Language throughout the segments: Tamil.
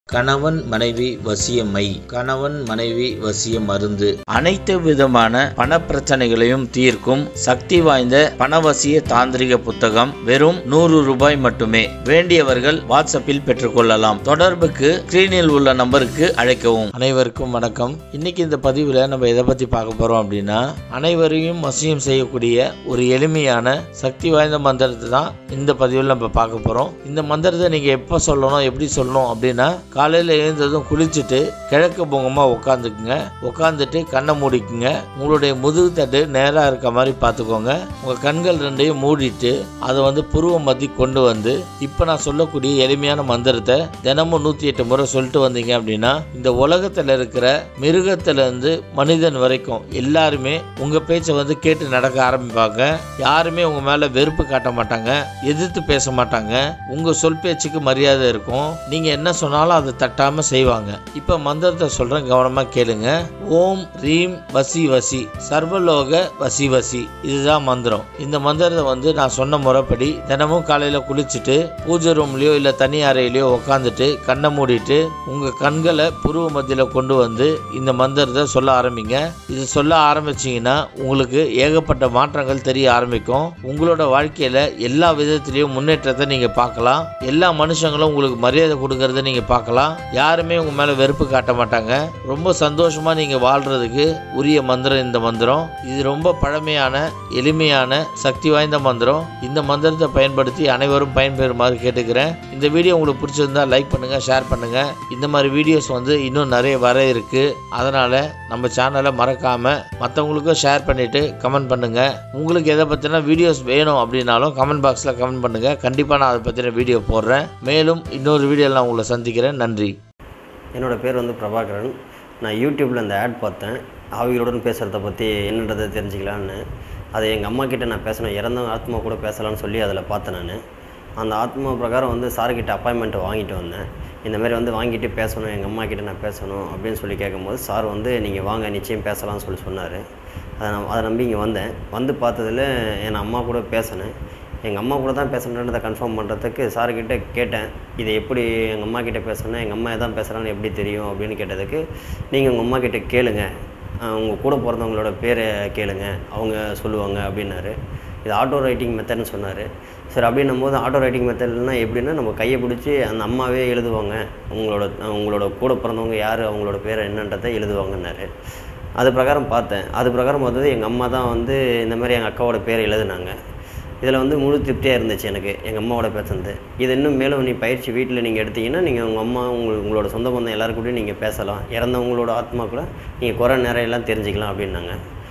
கணவன் மனைவி வசியமை கணவன் மனைவி வசிய மருந்து அனைத்து விதமான பண பிரச்சனைகளையும் தீர்க்கும் சக்தி வாய்ந்த பணவசிய தாந்திரிக புத்தகம் வெறும் நூறு ரூபாய் மட்டுமே வேண்டியவர்கள் வாட்ஸ்அப்பில் பெற்றுக்கொள்ளலாம் தொடர்புக்கு ஸ்கிரீனில் உள்ள நம்பருக்கு அழைக்கவும் அனைவருக்கும் வணக்கம் இன்னைக்கு இந்த பதிவுல நம்ம எதை பத்தி பார்க்க போறோம் அப்படின்னா அனைவரையும் வசியம் செய்யக்கூடிய ஒரு எளிமையான சக்தி வாய்ந்த மந்திரத்தை தான் இந்த பதிவில் நம்ம பார்க்க போறோம் இந்த மந்திரத்தை நீங்க எப்போ சொல்லணும் எப்படி சொல்லணும் அப்படின்னா காலையில் எழுந்ததும் குளிச்சுட்டு கிழக்கு முகமாக உட்காந்துக்குங்க உட்காந்துட்டு கண்ணை மூடிக்குங்க உங்களுடைய முதுகு தட்டு நேராக இருக்க மாதிரி பார்த்துக்கோங்க உங்கள் கண்கள் ரெண்டையும் மூடிட்டு அதை வந்து புருவ மத்தி கொண்டு வந்து இப்போ நான் சொல்லக்கூடிய எளிமையான மந்திரத்தை தினமும் நூற்றி எட்டு முறை சொல்லிட்டு வந்தீங்க அப்படின்னா இந்த உலகத்தில் இருக்கிற மிருகத்திலேருந்து மனிதன் வரைக்கும் எல்லாருமே உங்கள் பேச்சை வந்து கேட்டு நடக்க ஆரம்பிப்பாங்க யாருமே உங்கள் மேலே வெறுப்பு காட்ட மாட்டாங்க எதிர்த்து பேச மாட்டாங்க உங்கள் சொல் பேச்சுக்கு மரியாதை இருக்கும் நீங்கள் என்ன சொன்னாலும் அதை தட்டாமல் செய்வாங்க இப்போ மந்திரத்தை சொல்கிறேன் கவனமாக கேளுங்க ஓம் ரீம் வசி வசி சர்வலோக வசி வசி இதுதான் மந்திரம் இந்த மந்திரத்தை வந்து நான் சொன்ன முறைப்படி தினமும் காலையில் குளிச்சுட்டு பூஜை ரூம்லேயோ இல்லை தனி அறையிலையோ உட்காந்துட்டு கண்ணை மூடிட்டு உங்கள் கண்களை புருவ மத்தியில் கொண்டு வந்து இந்த மந்திரத்தை சொல்ல ஆரம்பிங்க இது சொல்ல ஆரம்பிச்சீங்கன்னா உங்களுக்கு ஏகப்பட்ட மாற்றங்கள் தெரிய ஆரம்பிக்கும் உங்களோட வாழ்க்கையில் எல்லா விதத்திலையும் முன்னேற்றத்தை நீங்கள் பார்க்கலாம் எல்லா மனுஷங்களும் உங்களுக்கு மரியாதை கொடுக்கறத நீங்கள் பார்க்கலாம் யாருமே உங்க மேல வெறுப்பு காட்ட மாட்டாங்க ரொம்ப சந்தோஷமா நீங்க வாழ்றதுக்கு உரிய மந்திரம் இந்த மந்திரம் இது ரொம்ப பழமையான எளிமையான சக்தி வாய்ந்த மந்திரம் இந்த மந்திரத்தை பயன்படுத்தி அனைவரும் பயன்பெறுமாறு கேட்டுக்கிறேன் இந்த வீடியோ உங்களுக்கு பிடிச்சிருந்தா லைக் பண்ணுங்க ஷேர் பண்ணுங்க இந்த மாதிரி வீடியோஸ் வந்து இன்னும் நிறைய வர இருக்கு அதனால நம்ம சேனலை மறக்காம மற்றவங்களுக்கும் ஷேர் பண்ணிட்டு கமெண்ட் பண்ணுங்க உங்களுக்கு எதை பத்தின வீடியோஸ் வேணும் அப்படின்னாலும் கமெண்ட் பாக்ஸ்ல கமெண்ட் பண்ணுங்க கண்டிப்பா நான் அதை பத்தின வீடியோ போடுறேன் மேலும் இன்னொரு வீடியோவில் நான் உங்களை சந்திக்கிறேன் நன்றி என்னோடய பேர் வந்து பிரபாகரன் நான் யூடியூப்பில் இந்த ஆட் பார்த்தேன் ஆவிகளுடன் பேசுகிறத பற்றி என்னன்றதை தெரிஞ்சுக்கலான்னு அதை எங்கள் அம்மா கிட்ட நான் பேசினேன் இறந்த ஆத்மா கூட பேசலாம்னு சொல்லி அதில் பார்த்தேன் நான் அந்த ஆத்மா பிரகாரம் வந்து சார்கிட்ட அப்பாயின்மெண்ட் வாங்கிட்டு வந்தேன் இந்த மாதிரி வந்து வாங்கிட்டு பேசணும் எங்கள் அம்மா கிட்ட நான் பேசணும் அப்படின்னு சொல்லி கேட்கும்போது சார் வந்து நீங்கள் வாங்க நிச்சயம் பேசலாம்னு சொல்லி சொன்னார் அதை நான் அதை நம்பி இங்கே வந்தேன் வந்து பார்த்ததில் என் அம்மா கூட பேசினேன் எங்கள் அம்மா கூட தான் பேசணுன்றதை கன்ஃபார்ம் பண்ணுறதுக்கு சார்கிட்ட கேட்டேன் இதை எப்படி எங்கள் அம்மா கிட்ட பேசணும் எங்கள் அம்மா எதான் பேசுகிறான்னு எப்படி தெரியும் அப்படின்னு கேட்டதுக்கு நீங்கள் உங்கள் அம்மா கிட்ட கேளுங்க உங்கள் கூட பிறந்தவங்களோட பேரை கேளுங்க அவங்க சொல்லுவாங்க அப்படின்னாரு இது ஆட்டோ ரைட்டிங் மெத்தட்னு சொன்னார் சரி அப்படின்னும் போது ஆட்டோ ரைட்டிங் மெத்தட்னா எப்படின்னா நம்ம கையை பிடிச்சி அந்த அம்மாவே எழுதுவாங்க உங்களோட உங்களோட கூட பிறந்தவங்க யார் அவங்களோட பேரை என்னன்றதை எழுதுவாங்கன்னாரு அது பிரகாரம் பார்த்தேன் அது பிரகாரம் பார்த்தது எங்கள் அம்மா தான் வந்து இந்த மாதிரி எங்கள் அக்காவோட பேரை எழுதுனாங்க இதில் வந்து முழு திருப்தியாக இருந்துச்சு எனக்கு எங்கள் அம்மாவோட பேசுனது இது இன்னும் மேலும் நீ பயிற்சி வீட்டில் நீங்கள் எடுத்தீங்கன்னா நீங்கள் உங்கள் அம்மா உங்கள் உங்களோட சொந்த பந்தம் எல்லாரும் கூடயும் நீங்கள் பேசலாம் இறந்தவங்களோட ஆத்மா கூட நீங்கள் குறை நேரம் எல்லாம் தெரிஞ்சுக்கலாம் அப்படின்னாங்க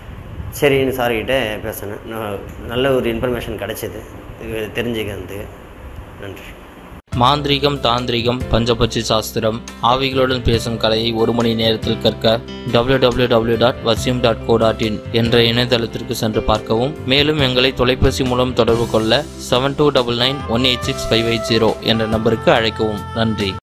சரின்னு சார்கிட்ட பேசினேன் நான் நல்ல ஒரு இன்ஃபர்மேஷன் கிடச்சிது இது தெரிஞ்சுக்கிறதுக்கு நன்றி மாந்திரீகம் தாந்திரிகம் பஞ்சபட்சி சாஸ்திரம் ஆவிகளுடன் பேசும் கலையை ஒரு மணி நேரத்தில் கற்க www.vasim.co.in டாட் வசியம் டாட் கோ டாட் இன் என்ற இணையதளத்திற்கு சென்று பார்க்கவும் மேலும் எங்களை தொலைபேசி மூலம் தொடர்பு கொள்ள seven two double nine one eight six five eight zero என்ற நம்பருக்கு அழைக்கவும் நன்றி